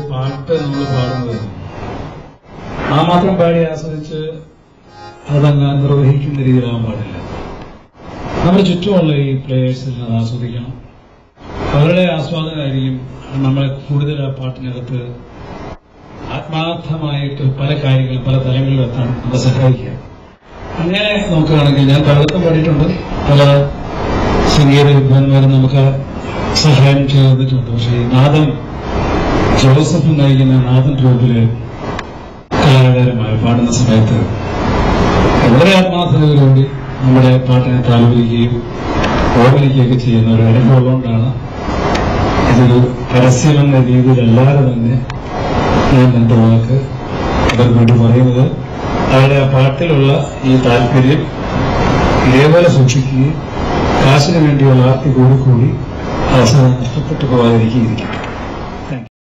പാട്ട് നമ്മൾ പാടുന്നത് ആ മാത്രം പാടി ആസ്വദിച്ച് അതങ്ങ് നിർവഹിക്കുന്ന രീതിയിലാവാൻ പാടില്ല നമ്മുടെ ചുറ്റുമുള്ള ഈ പ്ലേയേഴ്സിൽ അത് ആസ്വദിക്കണം അവരുടെ ആസ്വാദനമായിരിക്കും നമ്മളെ കൂടുതൽ ആ പാട്ടിനകത്ത് ആത്മാർത്ഥമായിട്ട് പല കാര്യങ്ങളും പല തലങ്ങളിലും എത്താൻ നമ്മളെ സഹായിക്കുക അങ്ങനെ നോക്കുകയാണെങ്കിൽ ഞാൻ പലയിടത്തും പാടിയിട്ടുണ്ട് പല സംഗീത വിദ്വാൻമാരും നമുക്ക് സഹായം ചെയ്തിട്ടുണ്ട് പക്ഷേ ഈ നാദം ജോസഫ് നയിക്കുന്ന നാദൻ ട്രൂപ്പില് കലാകാരന്മാർ പാടുന്ന സമയത്ത് വളരെ ആത്മാർത്ഥതയോടുകൂടി നമ്മുടെ പാട്ടിനെ താലോലിക്കുകയും ഓർമ്മിക്കുകയൊക്കെ ചെയ്യുന്ന ഒരു അനുഭവമുള്ളതുകൊണ്ടാണ് ഇതൊരു പരസ്യമെന്ന രീതിയിലല്ലാതെ തന്നെ ഞാൻ രണ്ട് വാക്ക് അവർക്ക് വേണ്ടി പറയുന്നത് അവരുടെ ആ പാട്ടിലുള്ള ഈ താല്പര്യം ഇതേപോലെ സൂക്ഷിക്കുകയും കാശിന് വേണ്ടിയുള്ള ആർത്തി കൂടി കൂടി അവസാനം നഷ്ടപ്പെട്ടു പോകാതിരിക്കുകയും